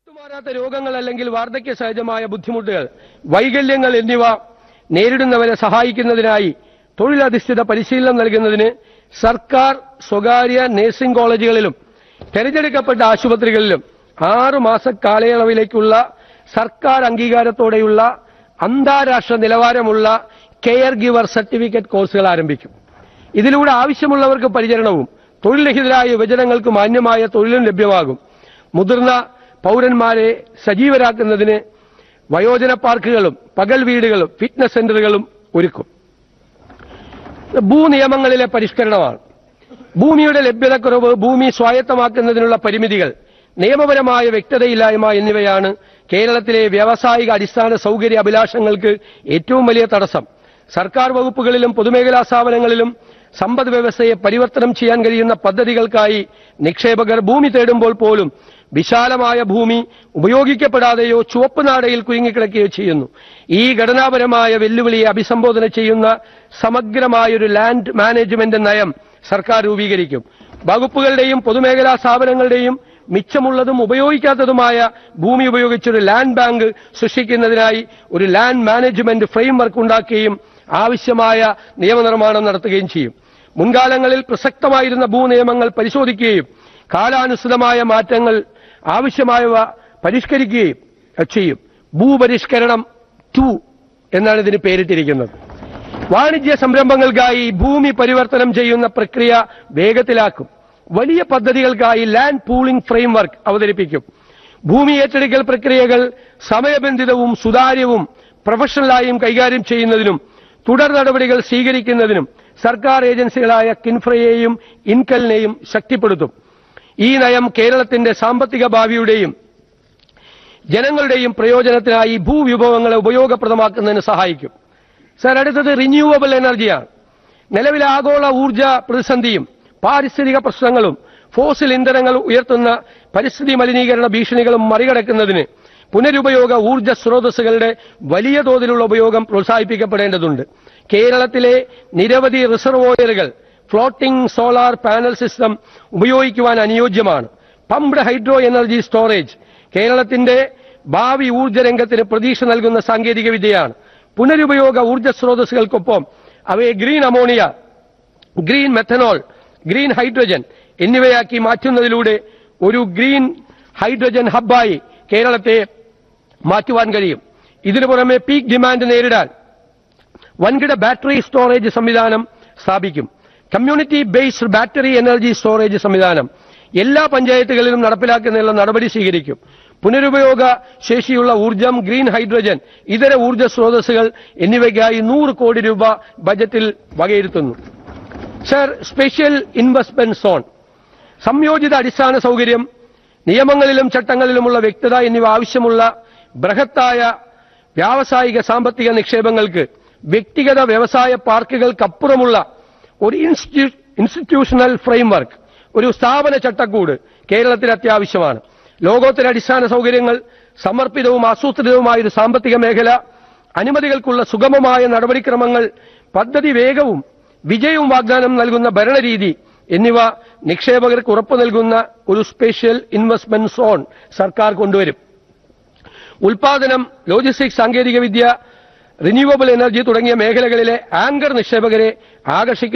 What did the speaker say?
വിട്ടുമാറാത്ത രോഗങ്ങൾ അല്ലെങ്കിൽ വാർദ്ധക്യ സഹജമായ ബുദ്ധിമുട്ടുകൾ വൈകല്യങ്ങൾ എന്നിവ നേരിടുന്നവരെ സഹായിക്കുന്നതിനായി തൊഴിലധിഷ്ഠിത പരിശീലനം നൽകുന്നതിന് സർക്കാർ സ്വകാര്യ നഴ്സിംഗ് കോളേജുകളിലും തെരഞ്ഞെടുക്കപ്പെട്ട ആശുപത്രികളിലും ആറു മാസ കാലയളവിലേക്കുള്ള സർക്കാർ അംഗീകാരത്തോടെയുള്ള അന്താരാഷ്ട്ര നിലവാരമുള്ള കെയർ ഗിവർ സർട്ടിഫിക്കറ്റ് കോഴ്സുകൾ ആരംഭിക്കും ഇതിലൂടെ ആവശ്യമുള്ളവർക്ക് പരിചരണവും തൊഴിൽരഹിതരായ യുവജനങ്ങൾക്ക് മാന്യമായ തൊഴിലും ലഭ്യമാകും മുതിർന്ന പൗരന്മാരെ സജീവരാക്കുന്നതിന് വയോജന പാർക്കുകളും പകൽ വീടുകളും ഫിറ്റ്നസ് സെന്ററുകളും ഒരുക്കും ഭൂനിയമങ്ങളിലെ പരിഷ്കരണമാണ് ഭൂമിയുടെ ലഭ്യതക്കുറവ് ഭൂമി സ്വായത്തമാക്കുന്നതിനുള്ള പരിമിതികൾ നിയമപരമായ വ്യക്തതയില്ലായ്മ എന്നിവയാണ് കേരളത്തിലെ വ്യാവസായിക അടിസ്ഥാന സൗകര്യ അഭിലാഷങ്ങൾക്ക് ഏറ്റവും വലിയ തടസ്സം സർക്കാർ വകുപ്പുകളിലും പൊതുമേഖലാ സ്ഥാപനങ്ങളിലും സമ്പദ് വ്യവസ്ഥയെ പരിവർത്തനം ചെയ്യാൻ കഴിയുന്ന പദ്ധതികൾക്കായി നിക്ഷേപകർ ഭൂമി തേടുമ്പോൾ പോലും വിശാലമായ ഭൂമി ഉപയോഗിക്കപ്പെടാതെയോ ചുവപ്പ് നാടയിൽ കുരുങ്ങിക്കിടക്കുകയോ ചെയ്യുന്നു ഈ ഘടനാപരമായ വെല്ലുവിളിയെ അഭിസംബോധന ചെയ്യുന്ന സമഗ്രമായൊരു ലാൻഡ് മാനേജ്മെന്റ് നയം സർക്കാർ രൂപീകരിക്കും വകുപ്പുകളുടെയും പൊതുമേഖലാ സ്ഥാപനങ്ങളുടെയും മിച്ചമുള്ളതും ഉപയോഗിക്കാത്തതുമായ ഭൂമി ഉപയോഗിച്ചൊരു ലാൻഡ് ബാങ്ക് സൃഷ്ടിക്കുന്നതിനായി ഒരു ലാൻഡ് മാനേജ്മെന്റ് ഫ്രെയിംവർക്ക് ഉണ്ടാക്കുകയും ആവശ്യമായ നിയമനിർമ്മാണം നടത്തുകയും ചെയ്യും മുൻകാലങ്ങളിൽ പ്രസക്തമായിരുന്ന ഭൂനിയമങ്ങൾ പരിശോധിക്കുകയും കാലാനുസൃതമായ മാറ്റങ്ങൾ ആവശ്യമായവ പരിഷ്കരിക്കുകയും ചെയ്യും ഭൂപരിഷ്കരണം ടു എന്നാണ് ഇതിന് പേരിട്ടിരിക്കുന്നത് വാണിജ്യ സംരംഭങ്ങൾക്കായി ഭൂമി പരിവർത്തനം ചെയ്യുന്ന പ്രക്രിയ വേഗത്തിലാക്കും വലിയ പദ്ധതികൾക്കായി ലാൻഡ് പൂളിംഗ് ഫ്രെയിംവർക്ക് അവതരിപ്പിക്കും ഭൂമി ഏറ്റെടുക്കൽ പ്രക്രിയകൾ സമയബന്ധിതവും സുതാര്യവും പ്രൊഫഷണലായും കൈകാര്യം ചെയ്യുന്നതിനും തുടർ നടപടികൾ സ്വീകരിക്കുന്നതിനും സർക്കാർ ഏജൻസികളായ കിൻഫ്രയെയും ഇൻകലിനെയും ശക്തിപ്പെടുത്തും ഈ നയം കേരളത്തിന്റെ സാമ്പത്തിക ഭാവിയുടെയും ജനങ്ങളുടെയും പ്രയോജനത്തിനായി ഭൂവിഭവങ്ങളെ ഉപയോഗപ്രദമാക്കുന്നതിന് സഹായിക്കും സർ അടുത്തത് റിന്യൂവബിൾ എനർജിയാണ് നിലവിലെ ആഗോള ഊർജ പ്രതിസന്ധിയും പാരിസ്ഥിതിക പ്രശ്നങ്ങളും ഫോസിൽ ഇന്ധനങ്ങൾ ഉയർത്തുന്ന പരിസ്ഥിതി മലിനീകരണ ഭീഷണികളും മറികടക്കുന്നതിന് പുനരുപയോഗ ഊർജ സ്രോതസ്സുകളുടെ വലിയ തോതിലുള്ള ഉപയോഗം പ്രോത്സാഹിപ്പിക്കപ്പെടേണ്ടതുണ്ട് കേരളത്തിലെ നിരവധി റിസർവോയറുകൾ ഫ്ലോട്ടിംഗ് സോളാർ പാനൽ സിസ്റ്റം ഉപയോഗിക്കുവാൻ അനുയോജ്യമാണ് പംപ്ഡ് ഹൈഡ്രോ എനർജി സ്റ്റോറേജ് കേരളത്തിന്റെ ഭാവി ഊർജ്ജ രംഗത്തിന് പ്രതീക്ഷ നൽകുന്ന സാങ്കേതിക വിദ്യയാണ് പുനരുപയോഗ ഊർജ്ജ സ്രോതസ്സുകൾക്കൊപ്പം അവയെ green ammonia green methanol green hydrogen എന്നിവയാക്കി മാറ്റുന്നതിലൂടെ ഒരു ഗ്രീൻ ഹൈഡ്രജൻ ഹബ്ബായി കേരളത്തെ മാറ്റുവാൻ കഴിയും ഇതിനു പുറമെ പീക്ക് ഡിമാൻഡ് നേരിടാൻ വൻകിട ബാറ്ററി സ്റ്റോറേജ് സംവിധാനം സ്ഥാപിക്കും community based battery energy storage സംവിധാനം എല്ലാ പഞ്ചായത്തുകളിലും നടപ്പിലാക്കുന്നതിനുള്ള നടപടി സ്വീകരിക്കും പുനരുപയോഗ ശേഷിയുള്ള ഊർജം ഗ്രീൻ ഹൈഡ്രജൻ ഇതര ഊർജ്ജ സ്രോതസ്സുകൾ എന്നിവയ്ക്കായി നൂറ് കോടി രൂപ ബജറ്റിൽ വകയിരുത്തുന്നു സർ സ്പെഷ്യൽ ഇൻവെസ്റ്റ്മെന്റ് സോൺ സംയോജിത അടിസ്ഥാന സൗകര്യം നിയമങ്ങളിലും ചട്ടങ്ങളിലുമുള്ള വ്യക്തത എന്നിവ ആവശ്യമുള്ള ബൃഹത്തായ വ്യാവസായിക സാമ്പത്തിക നിക്ഷേപങ്ങൾക്ക് വ്യക്തിഗത വ്യവസായ പാർക്കുകൾക്കപ്പുറമുള്ള ഒരു ഇൻസ്റ്റിറ്റ്യൂ- ഇൻസ്റ്റിറ്റ്യൂഷണൽ ഫ്രെയിംവർക്ക് ഒരു സ്ഥാപന ചട്ടക്കൂട് കേരളത്തിൽ അത്യാവശ്യമാണ് ലോകോത്തര അടിസ്ഥാന സൗകര്യങ്ങൾ സമർപ്പിതവും ആസൂത്രിതവുമായ ഒരു സാമ്പത്തിക മേഖല അനുമതികൾക്കുള്ള സുഗമമായ നടപടിക്രമങ്ങൾ പദ്ധതി വേഗവും വിജയവും വാഗ്ദാനം നൽകുന്ന ഭരണരീതി എന്നിവ നിക്ഷേപകർക്ക് ഉറപ്പു നൽകുന്ന ഒരു സ്പെഷ്യൽ ഇൻവെസ്റ്റ്മെന്റ് സോൺ സർക്കാർ കൊണ്ടുവരും ഉൽപാദനം ലോജിസ്റ്റിക്സ് സാങ്കേതികവിദ്യ റിന്യൂവബിൾ എനർജി തുടങ്ങിയ മേഖലകളിലെ ആങ്കർ നിക്ഷേപകരെ ആകർഷിക്കുന്ന